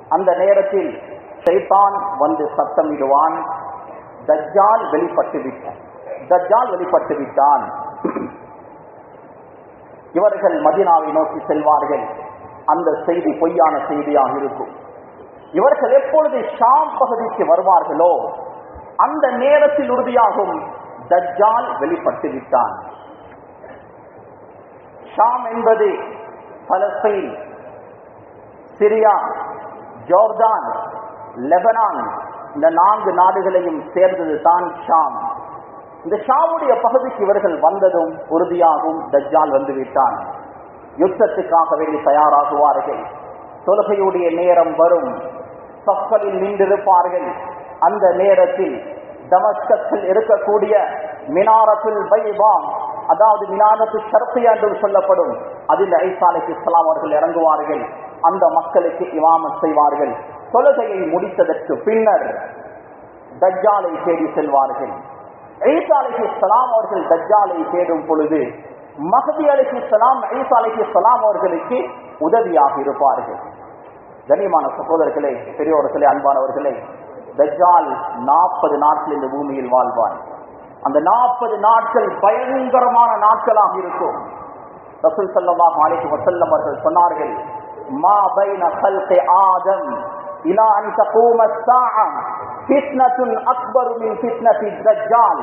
அந்த நேரத்தில் ஷைத்தான் வந்து சத்தமிடுவான் தஜ்ஜால் வெளிப்பட்டு விட்டான் தஜ்ஜால் வெளிப்பட்டு விட்டான் இவர்கள் மதினாவை நோக்கி செல்வார்கள் அந்த செய்தி பொய்யான செய்தியாக இருக்கும் இவர்கள் எப்பொழுது ஷாம் பகுதிக்கு வருவார்களோ அந்த நேரத்தில் உறுதியாகும் தஜ்ஜால் வெளிப்பட்டு விட்டான் ஷாம் என்பது பலஸ்தீன் சிரியா ஜோர்தான் லெபனான் இந்த நான்கு நாடுகளையும் சேர்ந்தது தான் ஷாம் இந்த ஷாமுடைய பகுதிக்கு இவர்கள் வந்ததும் உறுதியாகும் தஜ்ஜால் வந்துவிட்டான் யுத்தத்துக்காக வேண்டி தயாராகுவார்கள் தொழுகையுடைய நேரம் வரும் சஃபலில் நின்றிருப்பார்கள் அந்த நேரத்தில் தமஸ்கத்தில் இருக்கக்கூடிய மினாரத்துல் பைபாம் அதாவது மினாரத்து ஷர்பியா என்று சொல்லப்படும் அதில் ஐசாலைக்கு இஸ்லாம் அவர்கள் இறங்குவார்கள் அந்த மக்களுக்கு இமாமத் செய்வார்கள் தொழுகையை முடித்ததற்கு பின்னர் தஜ்ஜாலை தேடி செல்வார்கள் ஈசா அலைஹி ஸலாம் அவர்கள் தஜ்ஜாலை தேடும் பொழுது மஹதி அலைஹி ஸலாம் ஈசா அலைஹி ஸலாம் அவர்களுக்கு உதவியாக இருப்பார்கள் கனிமான சகோதரர்களே பெரியோர்களே அன்பானவர்களே தஜ்ஜால் நாற்பது நாட்கள் இந்த பூமியில் வாழ்வான் அந்த நாற்பது நாட்கள் பயங்கரமான நாட்களாக இருக்கும் ரசூல் ஸல்லல்லாஹு அலைஹி வஸல்லம் அவர்கள் சொன்னார்கள் மா பைன கல்கி ஆதம் இலா அன் தகூம الساعه فتنه اكبر من فتنه الدجال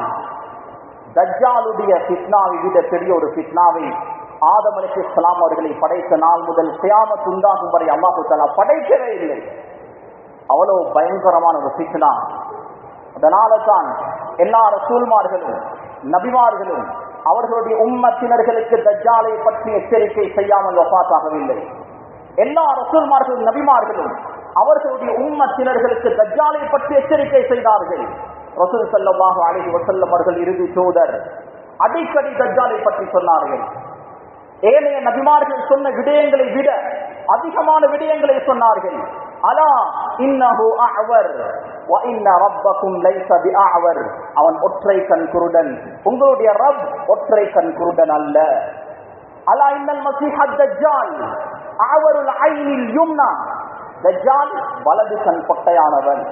தஜ்ஜாலுடைய ஃபித்னாவை விட பெரிய ஒரு ஃபித்னாவை ஆதம் அலைஹிஸ்ஸலாம் அவர்களை படைத்த நாள் முதல் கியாமத் உண்டாகும் வரை அல்லாஹு தஆலா படைக்கவே இல்லை அவ்வளவு பயங்கரமான ஒரு ஃபித்னா அதனால தான் எல்லா ரசூல்மார்களும் நபிமார்களும் அவர்களுடைய உம்மத்தினர்களுக்கு தஜ்ஜாலை பற்றி எச்சரிக்கை செய்யாமல் வஃபாத்தாகவில்லை எல்லா ரசூல்மார்களும் நபிமார்களும் அவர்களுடைய உம்மத்தினர்களுக்கு தஜ்ஜாலை பற்றி எச்சரிக்கை செய்தார்கள் ரசூல் ஸல்லல்லாஹு அலைஹி வஸல்லம் அவர்கள் இறுதி தூதர் அடிக்கடி தஜ்ஜாலை பற்றி சொன்னார்கள் ஏனைய நபிமார்கள் சொன்ன விடயங்களை விட அதிகமான விடயங்களை சொன்னார்கள் அலா இன்னஹு அஅவர் வ இன்ன ரப்பக்கும் லைஸ பிஅஅவர் அவன் ஒற்றை கண் குருடன் உங்களுடைய ரப் ஒற்றை கண் குருடன் அல்ல அலா இன்னல் மஸீஹ தஜ்ஜால் அஅவருல் ஐனில் யும்னா தஜ்ஜால் வலது கண் பொட்டையானவன்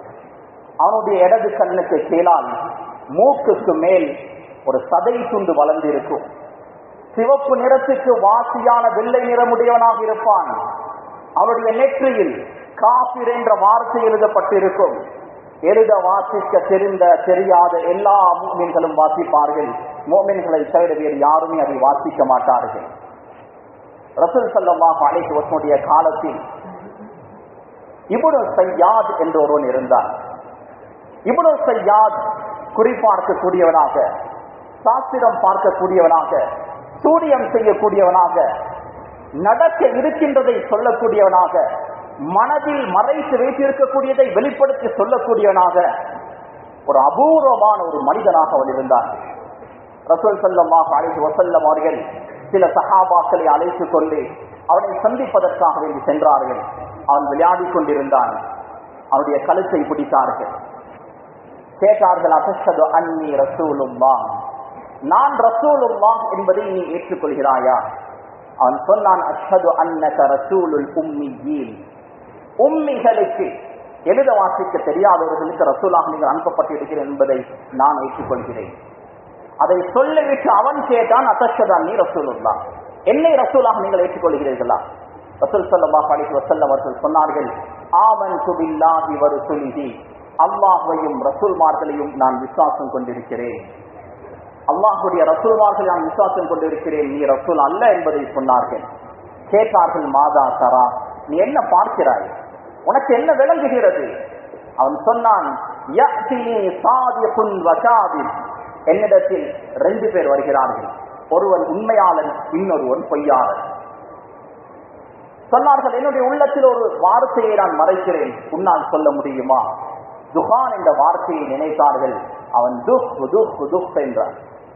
அவனுடைய இடது கண்ணுக்கு கீழால் மூக்குக்கு மேல் ஒரு சதை துண்டு வளர்ந்திருக்கும் சிவப்பு நிறத்துக்கு வாசியான வெள்ளை நிறமுடையவனாக இருப்பான் அவருடைய நெற்றியில் காபிர் என்ற வார்த்தை எழுதப்பட்டிருக்கும் எழுத வாசிக்க தெரிந்த தெரியாத எல்லா மூமின்களும் வாசிப்பார்கள் மோமின்களை தவிர வேறு யாருமே அதை வாசிக்க மாட்டார்கள் ரசூல் சல்லல்லாஹு அலைஹி வஸல்லுடைய காலத்தில் இப்னு சையாத் என்ற ஒருவன் இருந்தார் இப்னு சையாத் குறிப்பார்க்கக்கூடியவனாக சாஸ்திரம் பார்க்கக்கூடியவனாக சூரியம் செய்யக்கூடியவனாக நடக்க இருக்கின்றதை சொல்லக்கூடியவனாக மனதில் மறைத்து வைத்திருக்கக்கூடியதை வெளிப்படுத்தி சொல்லக்கூடியவனாக ஒரு அபூர்வமான ஒரு மனிதனாக அவன் இருந்தார் ரசூல் சல்லல்லாஹு அலைஹி வஸல்லம் அவர்கள் சில சஹாபாக்களை அழைத்துக் கொண்டு அவனை சந்திப்பதற்காக வேண்டி சென்றார்கள் அவன் விளையாடிக் கொண்டிருந்தான் அவனுடைய கழுத்தை பிடித்தார்கள் கேட்டார்கள் அசஷது அன்னி ரசூலுல்லா நான் ரசூலுல்லா என்பதை நீ ஏற்றுக்கொள்கிறாயா அவன் சொன்னான் அஷ்ஹது அன்னக ரசூலுல் உம்மியீன் உம்மிகளுக்கு எழுத வாசிக்க தெரியாதவர்களுக்கு ரசூலாக நீங்கள் அனுப்பப்பட்டிருக்கிறேன் என்பதை நான் ஏற்றுக்கொள்கிறேன் அதை சொல்லிவிட்டு அவன் கேட்டான் அசஷது அன்னி ரசூலுல்லா என்னை ரசூலாக நீங்கள் ஏற்றுக்கொள்கிறீர்களா ரசூல் ஸல்லல்லாஹு அலைஹி வஸல்லம் அவர்கள் சொன்னார்கள் ஆமன்து பில்லாஹி வ ரசூலிஹி அல்லாஹ்வையும் ரசூல்மார்களையும் நான் விசுவாசம் கொண்டிருக்கிறேன் அல்லாஹுடைய ரசூல்மார்களை நான் விசுவாசம் கொண்டிருக்கிறேன் நீ ரசூல் அல்ல என்பதை சொன்னார்கள் கேட்டார்கள் மாதா தரா நீ என்ன பார்க்கிறாய் உனக்கு என்ன விளங்குகிறது அவன் சொன்னான் யஅ்தினி சாதிகுன் வகாதின் என்னிடத்தில் ரெண்டு பேர் வருகிறார்கள் ஒருவன் உண்மையாளன் இன்னொருவன் பொய்யாளன் சொன்னார்கள் என்னுடைய உள்ளத்தில் ஒரு வார்த்தையை நான் மறைக்கிறேன் உன்னால் சொல்ல முடியுமா துகான் என்ற வார்த்தையை நினைத்தார்கள் அவன் துக் துக் துக் என்றான்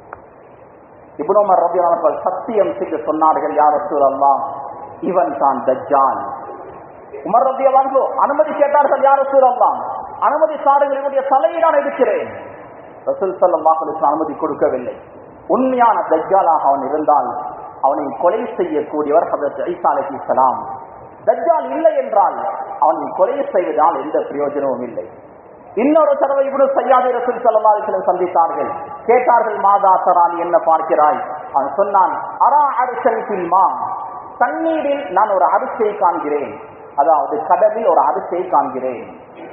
இப்னோமர் ரபி அவர்கள் சத்தியம் செய்து சொன்னார்கள் யார் அல்லா இவன் தான் தஜ்ஜான் உமர் ரபி அவர்களோ அனுமதி கேட்டார்கள் யார் அல்லா அனுமதி சாடுங்கள் இவருடைய தலையை நான் எடுக்கிறேன் ரசூல் சல்லாஹலுக்கு அனுமதி கொடுக்கவில்லை உண்மையான தஜ்ஜாலாக அவன் இருந்தால் அவனை கொலை செய்யக்கூடியவர் ஹதரத் ஐசா அலைஹி ஸலாம் தஜ்ஜால் இல்லை என்றால் அவனை கொலை செய்வதால் எந்த பிரயோஜனமும் இல்லை இன்னொரு தடவை இவரு சையாதி ரசூல் சல்லாஹிலும் சந்தித்தார்கள் கேட்டார்கள் மாதா தரான் என்ன பார்க்கிறாய் அவன் சொன்னான் அரா அரிசன் பில்மா தண்ணீரில் நான் ஒரு அரிசை காண்கிறேன் அதாவது கடலில் ஒரு அரிசை காண்கிறேன்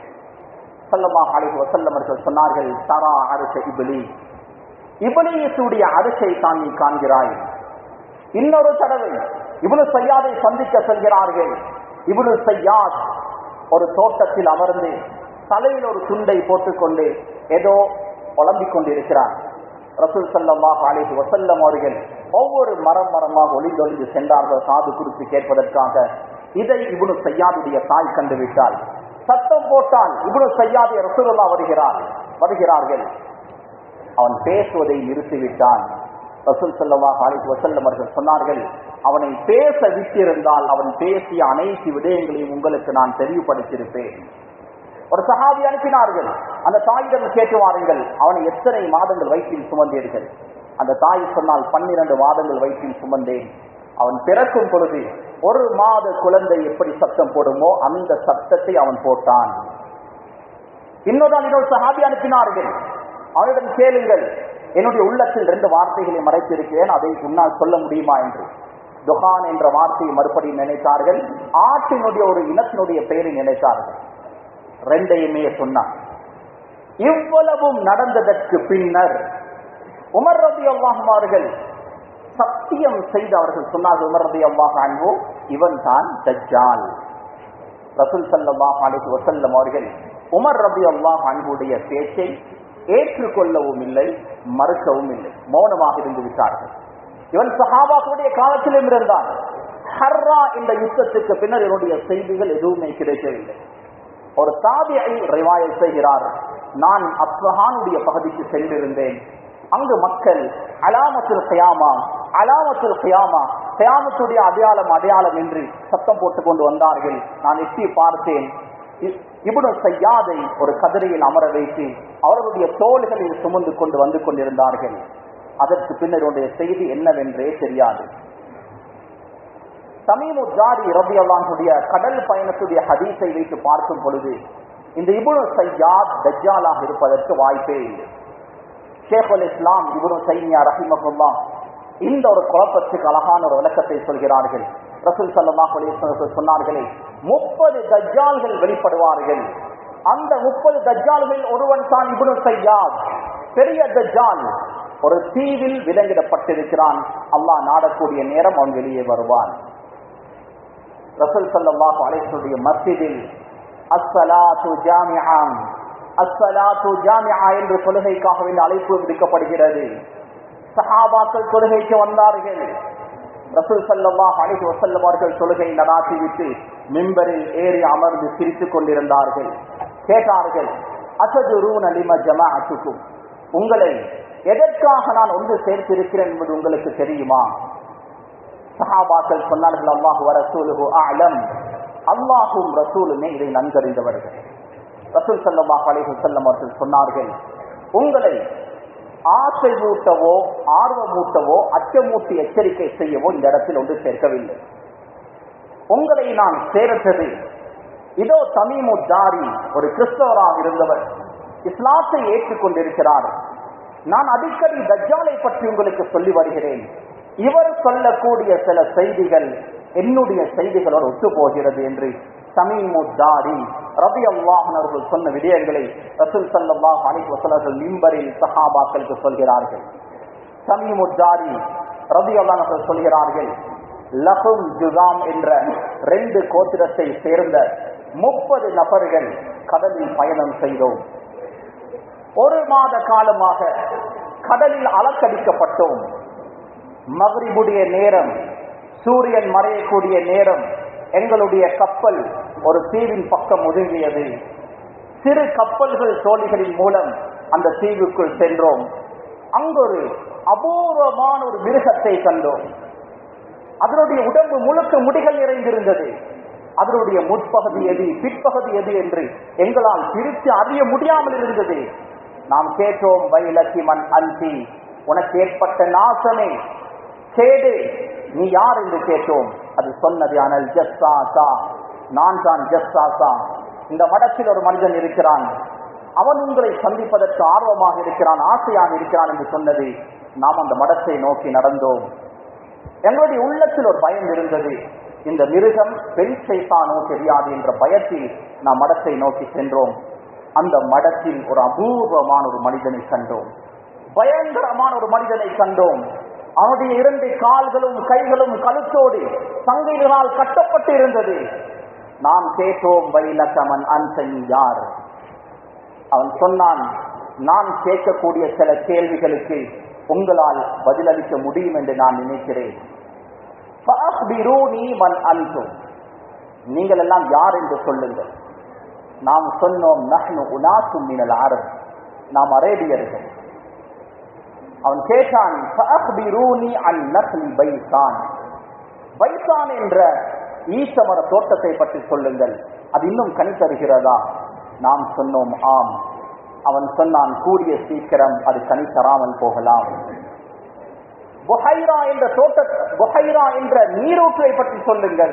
சல்லமா அலைஹி வசல்லம் அவர்கள் சொன்னார்கள் தரா அரிச இபிலி இபிலியத்துடைய அரிசை தான் நீ காண்கிறாய் இன்னொரு தடவை இவனு சையாதை சந்திக்க செல்கிறார்கள் இவனு சையாத் ஒரு தோட்டத்தில் அமர்ந்து தலையில் ஒரு துண்டை போட்டுக்கொண்டு ஏதோ புலம்பிக் கொண்டிருக்கிறார் ரசூல் சல்லல்லாஹ் அலைஹி வசல்லம் அவர்கள் ஒவ்வொரு மரம் மரமாக ஒளிந்தொழிந்து சென்றார்கள் காது குறித்து கேட்பதற்காக இதை இவனு சையாதுடைய தாய் கண்டுவிட்டால் சத்தம் போட்டால் இவனு சையாதி ரசூலுல்லா வருகிறார் வருகிறார்கள் அவன் பேசுவதை நிறுத்திவிட்டான் ரசூல் சல்லல்லாஹ் அலைஹி வஸல்லம் அவர்கள் சொன்னார்கள் அவனை பேச விட்டிருந்தால் அவன் பேசிய அனைத்து விடயங்களையும் உங்களுக்கு நான் தெளிவுபடுத்தியிருப்பேன் ஒரு சஹாபி அனுப்பினார்கள் அந்த தாயிடம் கேட்டு வாருங்கள் அவனை எத்தனை மாதங்கள் வயிற்றில் சுமந்தீர்கள் அந்த தாய் சொன்னால் பன்னிரண்டு மாதங்கள் வயிற்றில் சுமந்தேன் அவன் பிறக்கும் பொழுது ஒரு மாத குழந்தை எப்படி சத்தம் போடுமோ அந்த சத்தத்தை அவன் போட்டான் இன்னொரு நாள் இன்னொரு சஹாபி அனுப்பினார்கள் அவனிடம் கேளுங்கள் என்னுடைய உள்ளத்தில் ரெண்டு வார்த்தைகளை மறைத்திருக்கிறேன் அதை உன்னால் சொல்ல முடியுமா என்று துகான் என்ற வார்த்தையை மறுபடியும் நினைத்தார்கள் ஆட்டினுடைய ஒரு இனத்தினுடைய பெயரை நினைத்தார்கள் ரெண்டையுமே சொன்னார் இவ்வளவும் நடந்ததற்கு பின்னர் உமர் ரபி அல்லாஹுமார்கள் சத்தியம் செய்து அவர்கள் சொன்னார்கள் உமர் ரபி அல்லாஹ் அன்போ இவன் தான் தஜ்ஜால் ரசூல் சல்லாஹ் அலைஹி வசல்லம் அவர்கள் உமர் ரபி அல்லாஹ் அன்புடைய பேச்சை ஏற்றுக்கொள்ளவும் இல்லை மறுக்கவும் இல்லை மௌனமாக இருந்து விட்டார்கள் இவன் சஹாபாக்களுடைய காலத்திலும் இருந்தான் ஹர்ரா இந்த யுத்தத்துக்கு பின்னர் இவனுடைய செய்திகள் எதுவுமே கிடைக்கவில்லை ஒரு தாபியை ரிவாயல் செய்கிறார் நான் அஸ்வஹானுடைய பகுதிக்கு சென்றிருந்தேன் அங்கு மக்கள் அலாமத்துல் கயாமா அலாமத்துல் கயாமா கயாமத்துடைய அடையாளம் அடையாளம் என்று சத்தம் போட்டுக் கொண்டு வந்தார்கள் நான் எட்டி பார்த்தேன் இவனு செய்யாதை ஒரு கதிரையில் அமர வைத்து அவர்களுடைய தோள்களில் சுமந்து கொண்டு வந்து கொண்டிருந்தார்கள் அதற்கு பின்னர் உடைய செய்தி என்னவென்றே தெரியாது சமீமு ஜாரி ரபியல்லானுடைய கடல் பயணத்துடைய ஹதீஸை வைத்து பார்க்கும் பொழுது இந்த இபுனு சையாத் தஜ்ஜாலாக இருப்பதற்கு வாய்ப்பே இல்லை ஷேகுல் இஸ்லாம் இபுனு சைனியா ரஹிமகுல்லா இந்த ஒரு குழப்பத்துக்கு அழகான ஒரு விளக்கத்தை சொல்கிறார்கள் ரசூல் சல்லாஹ் அலிஸ்வர்கள் சொன்னார்களே முப்பது தஜ்ஜால்கள் வெளிப்படுவார்கள் அந்த முப்பது தஜ்ஜால்கள் ஒருவன் தான் இபுனு சையாத் பெரிய தஜ்ஜால் ஒரு தீவில் விலங்கிடப்பட்டிருக்கிறான் அல்லாஹ் நாடக்கூடிய நேரம் அவன் வெளியே வருவான் ரசூல் சல்லாஹ் அலிஸ்வருடைய மஸ்ஜிதில் அஸ்ஸலாத்து ஜாமிஆன் அஸ்ஸலாத்து ஜாமிஆ என்று தொழுகைக்காக வேண்டிய அழைப்பு விடுக்கப்படுகிறது சஹாபாக்கள் தொழுகைக்கு வந்தார்கள் ரசூல் சல்லாஹ் அலிஹி வசல்லம் அவர்கள் தொழுகை நடாத்திவிட்டு மிம்பரில் ஏறி அமர்ந்து சிரித்துக் கொண்டிருந்தார்கள் கேட்டார்கள் அசதுரூன் அலிம ஜமாஅத்துக்கும் உங்களை எதற்காக நான் ஒன்று சேர்த்திருக்கிறேன் என்பது உங்களுக்கு தெரியுமா சஹாபாக்கள் சொன்னார்கள் அல்லாஹு ரசூலுஹு அலம் அல்லாஹும் ரசூலுமே இதை நன்கறிந்தவர்கள் ரசூல் சல்லாஹ் அலிஹு செல்லம் அவர்கள் சொன்னார்கள் உங்களை ஆசை மூட்டவோ ஆர்வமூட்டவோ அச்சமூட்டி எச்சரிக்கை செய்யவோ இந்த இடத்தில் ஒன்று சேர்க்கவில்லை உங்களை நான் சேர்த்தது இதோ தமீமு தாரி ஒரு கிறிஸ்தவராக இருந்தவர் இஸ்லாத்தை ஏற்றுக்கொண்டிருக்கிறார் நான் அடிக்கடி தஜ்ஜாலை பற்றி உங்களுக்கு சொல்லி வருகிறேன் இவர் சொல்லக்கூடிய சில செய்திகள் என்னுடைய செய்திகளோடு ஒத்து போகிறது என்று சமீமுத்தாரி ரபி அல்லாஹர்கள் சொன்ன விடயங்களை ரசூல் சல்லாஹ் அலிக் வசலர்கள் மிம்பரில் சஹாபாக்களுக்கு சொல்கிறார்கள் சமீமுத்தாரி ரபி அல்லாஹர்கள் சொல்கிறார்கள் லஹும் ஜுகாம் என்ற ரெண்டு கோத்திரத்தை சேர்ந்த முப்பது நபர்கள் கடலில் பயணம் செய்தோம் ஒரு மாத காலமாக கடலில் அலக்கடிக்கப்பட்டோம் மகரிபுடைய நேரம் சூரியன் மறையக்கூடிய நேரம் எங்களுடைய கப்பல் ஒரு தீவின் பக்கம் ஒதுங்கியது சிறு கப்பல்கள் தோழிகளின் மூலம் அந்த தீவுக்குள் சென்றோம் அங்கொரு அபூர்வமான ஒரு மிருகத்தை கண்டோம் அதனுடைய உடம்பு முழுக்க முடிகள் நிறைந்திருந்தது அதனுடைய முற்பகுதி எது பிற்பகுதி எது என்று எங்களால் பிரித்து அறிய முடியாமல் இருந்தது நாம் கேட்டோம் வைலக்கி மண் அந்தி உனக்கு ஏற்பட்ட நாசமே கேடு நீ யார் என்று கேட்டோம் அது சொன்னது அனல் ஜஸ்ஸாசா நான் தான் ஜஸ்தாசா இந்த மடத்தில் ஒரு மனிதன் இருக்கிறான் அவன் உங்களை சந்திப்பதற்கு ஆர்வமாக இருக்கிறான் ஆசையாக இருக்கிறான் என்று சொன்னது நாம் அந்த மடத்தை நோக்கி நடந்தோம் எங்களுடைய உள்ளத்தில் ஒரு பயம் இருந்தது இந்த மிருகம் பெண் சைத்தானோ தெரியாது என்ற பயத்தில் நாம் மடத்தை நோக்கி சென்றோம் அந்த மடத்தில் ஒரு அபூர்வமான ஒரு மனிதனை கண்டோம் பயங்கரமான ஒரு மனிதனை கண்டோம் அவனுடைய இரண்டு கால்களும் கைகளும் கழுத்தோடு சங்கைகளால் கட்டப்பட்டு இருந்தது நாம் கேட்டோம் வைலக்கமன் அன்சன் யார் அவன் சொன்னான் நான் கேட்கக்கூடிய சில கேள்விகளுக்கு உங்களால் பதிலளிக்க முடியும் என்று நான் நினைக்கிறேன் فَأَخْبِرُونِي مَنْ أَنْتُمْ. நீங்கள் எல்லாம் யார் என்று சொல்லுங்கள் நாம் சொன்னோம் நஹ்னு உனாசும் மினல் அரப் நாம் அரேபியர்கள் அவன் கேட்டான் فَأَخْبِرُونِي عَنْ نَخْلِ بَيْسَانِ. பைசான் என்ற ஈசமர தோட்டத்தை பற்றி சொல்லுங்கள் அது இன்னும் கனி தருகிறதா நாம் சொன்னோம் ஆம் அவன் சொன்னான் கூடிய சீக்கிரம் அது கனி தராமல் போகலாம் புஹைரா என்ற தோட்ட புஹைரா என்ற நீரூற்றை பற்றி சொல்லுங்கள்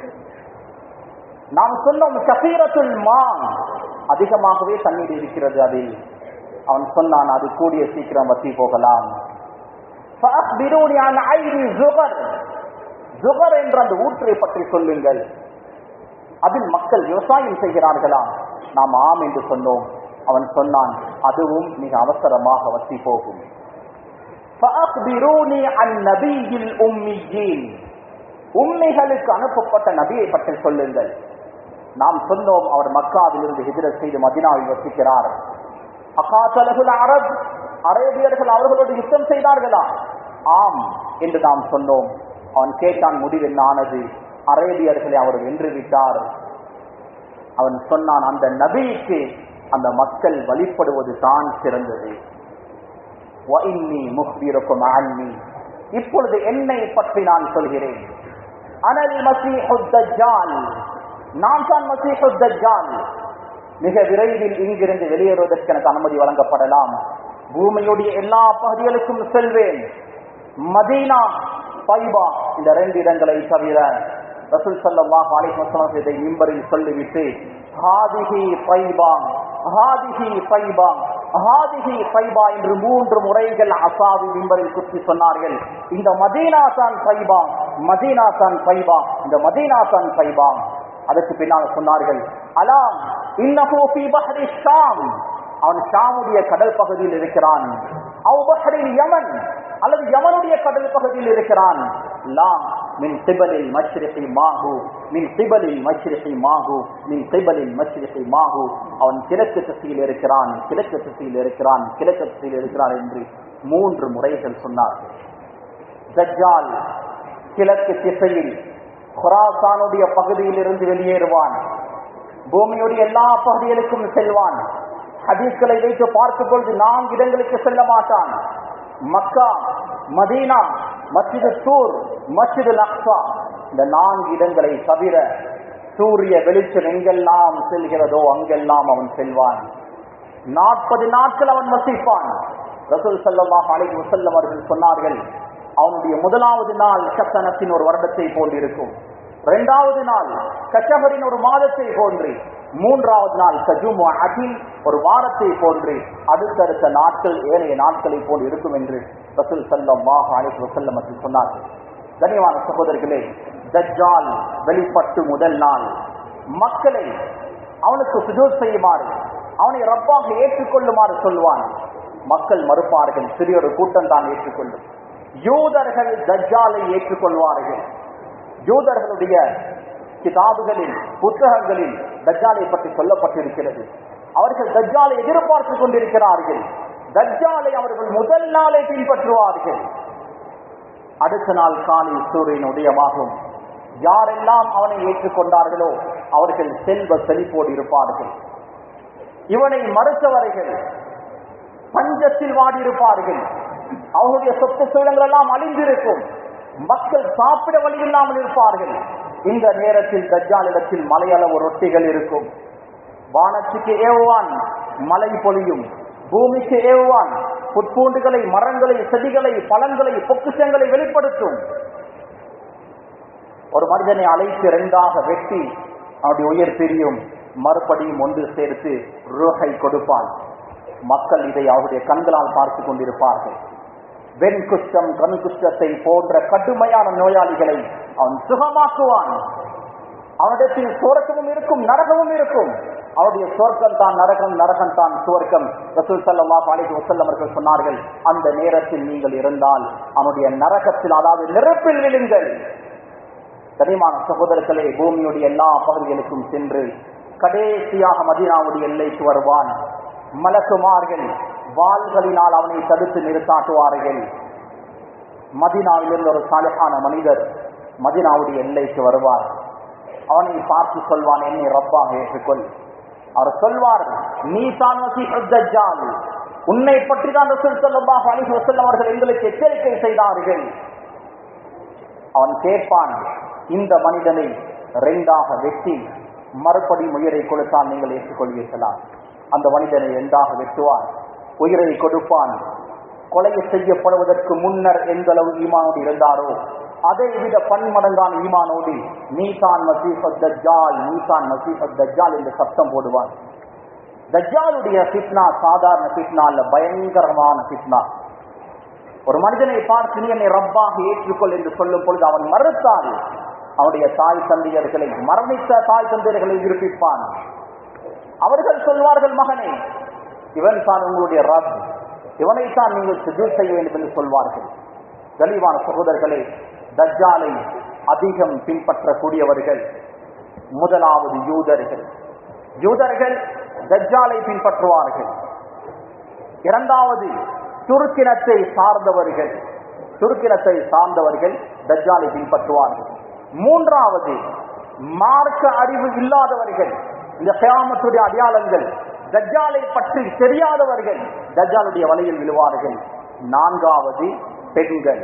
நாம் சொன்னோம் கசீரத்துல் மா அதிகமாகவே தண்ணீர் இருக்கிறது அதில் அவன் சொன்னான் அது கூடிய சீக்கிரம் வத்தி போகலாம் فأخبروني عن عين زغر ஜுகர் என்ற அந்த ஊற்றை பற்றி சொல்லுங்கள் அதில் மக்கள் விவசாயம் செய்கிறார்களா நாம் ஆம் என்று சொன்னோம் அவன் சொன்னான் அதுவும் மிக அவசரமாக வத்தி போகும் فأخبروني عن نبي الأميين உண்மைகளுக்கு அனுப்பப்பட்ட நபியை பற்றி சொல்லுங்கள் நாம் சொன்னோம் அவர் மக்காவிலிருந்து ஹிஜரத் செய்து மதினாவில் வசிக்கிறார் அகாத்தலகுல் அரப் அரேபியர்கள் அவர்களோடு யுத்தம் செய்தார்களா ஆம் என்று நாம் சொன்னோம் அவன் கேட்டான் முடிவு என்ன ஆனது அரேபியர்களை அவர் வென்று விட்டார் அவன் சொன்னான் அந்த நபிக்கு அந்த மக்கள் வழிபடுவது தான் சிறந்தது وَإِنِّي مُخْبِرُكُمْ عَنِّي இப்பொழுது என்னை பற்றி நான் சொல்கிறேன் அனல் மசீஹு தஜ்ஜால் நான் தான் மசீஹு தஜ்ஜால் மிக விரைவில் இங்கிருந்து வெளியேறுவதற்கு எனக்கு அனுமதி வழங்கப்படலாம் பூமியுடைய எல்லா பகுதிகளுக்கும் செல்வேன் மதீனா பைபா இந்த ரெண்டு இடங்களை தவிர ரசூல் ஸல்லல்லாஹு அலைஹி வஸல்லம் இதை மிம்பரில் சொல்லிவிட்டு ஹாதிஹி பைபா ஹாதிஹி பைபா ஹாதிஹி பைபா என்று மூன்று முறைகள் அசாவி மிம்பரில் குத்தி சொன்னார்கள் இந்த மதீனா தான் பைபா மதீனா தான் பைபா இந்த மதீனா தான் பைபா அதற்கு பின்னால் சொன்னார்கள் அலாம் இன்னஹு ஃபீ பஹ்ரி ஷாம் அவன் ஷாமுடைய கடல் பகுதியில் இருக்கிறான் அவ் பஹ்ரில் யமன் அல்லது யமனுடைய கடல் பகுதியில் இருக்கிறான் லா மின் சிபலில் மஷ்ரிகி மாஹு மின் சிபலில் மஷ்ரிகி மாஹு மின் சிபலில் மஷ்ரிகி மாஹு அவன் கிழக்கு திசையில் இருக்கிறான் கிழக்கு திசையில் இருக்கிறான் கிழக்கு திசையில் இருக்கிறான் என்று மூன்று முறைகள் சொன்னார்கள் தஜ்ஜால் கிழக்கு திசையில் குராசானுடைய பகுதியில் இருந்து வெளியேறுவான் பூமியுடைய எல்லா பகுதிகளுக்கும் செல்வான் ஹதீஸ்களை வைத்து பார்க்கும் பொழுது நான்கு இடங்களுக்கு செல்ல மாட்டான் மக்கா மதீனா மஸ்ஜிது சூர் மஸ்ஜிது அக்ஸா இந்த நான்கு இடங்களை தவிர சூரிய வெளிச்சம் எங்கெல்லாம் செல்கிறதோ அங்கெல்லாம் அவன் செல்வான் நாற்பது நாட்கள் அவன் வசிப்பான் ரசூல் ஸல்லல்லாஹு அலைஹி வஸல்லம் அவர்கள் சொன்னார்கள் அவனுடைய முதலாவது நாள் கத்தனத்தின் ஒரு வருடத்தை போன்றிருக்கும் இரண்டாவது நாள் கச்சபரின் ஒரு மாதத்தை போன்று மூன்றாவது நாள் கஜுமு அகில் ஒரு வாரத்தை போன்று அடுத்தடுத்த நாட்கள் ஏனைய நாட்களை போல் இருக்கும் என்று ரசூல் ஸல்லல்லாஹு அலைஹி வஸல்லம் அவர்கள் சொன்னார்கள் கனிவான சகோதரர்களே தஜ்ஜால் வெளிப்பட்டு முதல் நாள் மக்களை அவனுக்கு சுஜூத் செய்யுமாறு அவனை ரப்பாக ஏற்றுக்கொள்ளுமாறு சொல்வான் மக்கள் மறுப்பார்கள் சிறிய ஒரு கூட்டம் தான் ஏற்றுக்கொள்ளும் யூதர்கள் தஜ்ஜாலை ஏற்றுக்கொள்வார்கள் யூதர்களுடைய கிதாபுகளில் புத்தகங்களில் தஜ்ஜாலை பற்றி சொல்லப்பட்டிருக்கிறது அவர்கள் தஜ்ஜாலை எதிர்பார்த்து கொண்டிருக்கிறார்கள் தஜ்ஜாலை அவர்கள் முதல் நாளை பின்பற்றுவார்கள் அடுத்த நாள் காலை சூரியன் உதயமாகும் யாரெல்லாம் அவனை ஏற்றுக்கொண்டார்களோ அவர்கள் செல்வ செழிப்போடு இருப்பார்கள் இவனை மறுத்தவர்கள் பஞ்சத்தில் வாடியிருப்பார்கள் அவர்களுடைய சொத்து சுழங்கள் எல்லாம் அழிந்திருக்கும் மக்கள் சாப்பிட வழி இல்லாமல் இருப்பார்கள் இந்த நேரத்தில் தஜ்ஜாலிடத்தில் மலையளவு ரொட்டிகள் இருக்கும் வானத்துக்கு ஏவுவான் மழை பொழியும் பூமிக்கு ஏவுவான் புற்பூண்டுகளை மரங்களை செடிகளை பழங்களை பொக்குஷங்களை வெளிப்படுத்தும் ஒரு மனிதனை அழைத்து இரண்டாக வெட்டி அவனுடைய உயிர் பிரியும் மறுபடியும் ஒன்று சேர்த்து ரூஹை கொடுப்பான் மக்கள் இதை அவருடைய கண்களால் பார்த்து கொண்டிருப்பார்கள் வெண் குஷ்டம் கண் குஷ்டத்தை போன்ற கடுமையான நோயாளிகளை அவன் சுகமாக்குவான் அவனிடத்தில் சுவர்க்கமும் இருக்கும் நரகமும் இருக்கும் அவருடைய சுவர்க்கம் தான் நரகம் நரகம் தான் சுவர்க்கம் ரசூல் சல்லா அலிஹி வசல்லம் அவர்கள் சொன்னார்கள் அந்த நேரத்தில் நீங்கள் இருந்தால் அவனுடைய நரகத்தில் அதாவது நெருப்பில் விழுங்கள் கனிமான சகோதரர்களே பூமியுடைய எல்லா பகுதிகளுக்கும் சென்று கடைசியாக மதீனாவுடைய எல்லைக்கு வருவான் மலக்குமார்கள் வாள்களினால் அவனை தடுத்து நிறுத்தாட்டுவார்கள் மதினாவிலிருந்து ஒரு சாலிஹான மனிதர் மதினாவுடைய எல்லைக்கு வருவார் அவனை பார்த்து சொல்வான் என்னை ரப்பாக ஏற்றுக்கொள் அவர் சொல்வார் நீ தான் தஜ்ஜால் உன்னை பற்றி தான் ரசூல் ஸல்லல்லாஹு அலைஹி வஸல்லம் அவர்கள் எங்களுக்கு எச்சரிக்கை செய்தார்கள் அவன் கேட்பான் இந்த மனிதனை ரெண்டாக வெட்டி மறுபடி உயிரை கொடுத்தால் நீங்கள் ஏற்றுக்கொள்வீர்களா அந்த மனிதனை ரெண்டாக வெட்டுவான் உயிரை கொடுப்பான் கொலை செய்யப்படுவதற்கு முன்னர் எந்த அளவு ஈமானோடு இருந்தாரோ அதை விட பன்மடங்கான ஈமானோடு நீதான் மசீஃபத் தஜ்ஜால் நீதான் மசீஃபத் தஜ்ஜால் என்று சத்தம் போடுவான் தஜ்ஜாலுடைய ஃபிட்னா சாதாரண ஃபிட்னா அல்ல பயங்கரமான ஃபிட்னா ஒரு மனிதனை பார்த்து நீ என்னை ரப்பாக ஏற்றுக்கொள் என்று சொல்லும் பொழுது அவன் மறுத்தான் அவனுடைய தாய் தந்தையர்களை மரணித்த தாய் தந்தையர்களை விருப்பிப்பான் அவர்கள் சொல்வார்கள் மகனே இவன் தான் உங்களுடைய ரப் இவனைத்தான் நீங்கள் சுஜூர் செய்ய வேண்டும் என்று சொல்வார்கள் கலிவான சகோதரர்களே தஜ்ஜாலை அதிகம் பின்பற்றக்கூடியவர்கள் முதலாவது யூதர்கள் யூதர்கள் தஜ்ஜாலை பின்பற்றுவார்கள் இரண்டாவது துருக்கினத்தை சார்ந்தவர்கள் துருக்கினத்தை சார்ந்தவர்கள் தஜ்ஜாலை பின்பற்றுவார்கள் மூன்றாவது மார்க்க அறிவு இல்லாதவர்கள் இந்த கியாமத்துடைய அடையாளங்கள் தஜ்ஜாலை பற்றி தெரியாதவர்கள் தஜ்ஜாலுடைய வலையில் விழுவார்கள் நான்காவது பெண்கள்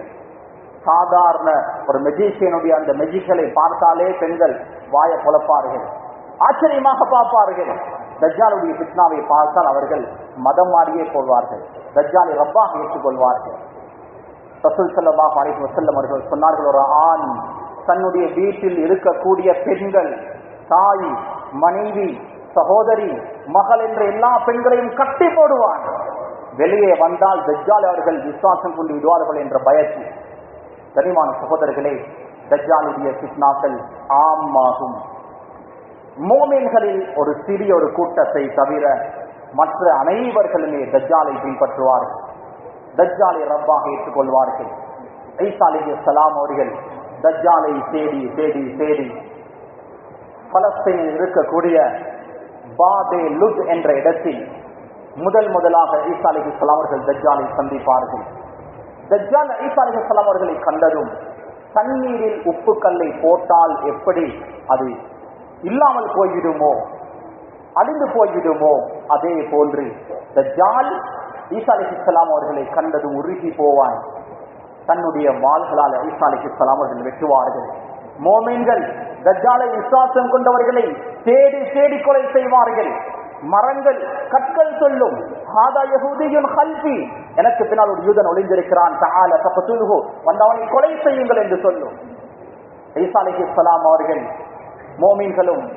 சாதாரண ஒரு மெஜிஷியனுடைய அந்த மெஜிக்களை பார்த்தாலே பெண்கள் வாய குழப்பார்கள் ஆச்சரியமாக பார்ப்பார்கள் தஜ்ஜாலுடைய பித்னாவை பார்த்தால் அவர்கள் மதம் மாறியே போவார்கள் தஜ்ஜாலை ரப்பாக ஏற்றுக்கொள்வார்கள் ரசூல் ஸல்லல்லாஹு அலைஹி வஸல்லம் அவர்கள் சொன்னார்கள் ஒரு ஆண் தன்னுடைய வீட்டில் இருக்கக்கூடிய பெண்கள் தாய் மனைவி சகோதரி மகள் என்ற எல்லா பெண்களையும் கட்டி போடுவான் வெளியே வந்தால் தஜ்ஜால் அவர்கள் விசுவாசம் கொண்டு விடுவார்கள் என்ற பயத்தில் கனிமான சகோதரர்களே தஜ்ஜாலுடைய சித்னாக்கள் ஆமாகும் மோமீன்களில் ஒரு சிறிய ஒரு கூட்டத்தை தவிர மற்ற அனைவர்களுமே தஜ்ஜாலை பின்பற்றுவார்கள் தஜ்ஜாலை ரப்பாக ஏற்றுக்கொள்வார்கள் ஐசா அலி சலாம் அவர்கள் தஜ்ஜாலை தேடி தேடி தேடி பலஸ்தீனில் இருக்கக்கூடிய பாதே லுத் என்ற இடத்தில் முதல் முதலாக ஈசா அலி அவர்கள் தஜ்ஜாலை சந்திப்பார்கள் தஜ்ஜால் ஈசா அலி அவர்களை கண்டதும் தண்ணீரில் உப்பு கல்லை போட்டால் எப்படி அது இல்லாமல் போய்விடுமோ அழிந்து போய்விடுமோ அதே போன்று தஜ்ஜால் ஈசா அலி அவர்களை கண்டதும் உருகி போவான் தன்னுடைய வாள்களால் ஈசா அலி அவர்கள் வெட்டுவார்கள் மோமீன்கள் தஜ்ஜாலை விசுவாசம் கொண்டவர்களை தேடி தேடி கொலை செய்வார்கள் மரங்கள் கற்கள் சொல்லும் ஹாதா யஹூதியுன் ஹல்பி எனக்கு பின்னால் ஒரு யூதன் ஒளிந்திருக்கிறான் தஆல ஃபக்துல்ஹு வந்து அவனை கொலை செய்யுங்கள் என்று சொல்லும் ஈசா அலைஹிஸ்ஸலாம் அவர்கள் மோமீன்களும்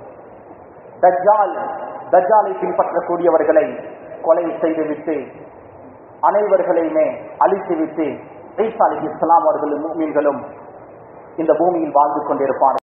தஜ்ஜால் தஜ்ஜாலை பின்பற்றக்கூடியவர்களை கொலை செய்துவிட்டு அனைவர்களையுமே அழித்துவிட்டு ஈசா அலைஹிஸ்ஸலாம் அவர்களும் மூமீன்களும் இந்த பூமியில் வாழ்ந்து கொண்டிருப்பார்கள்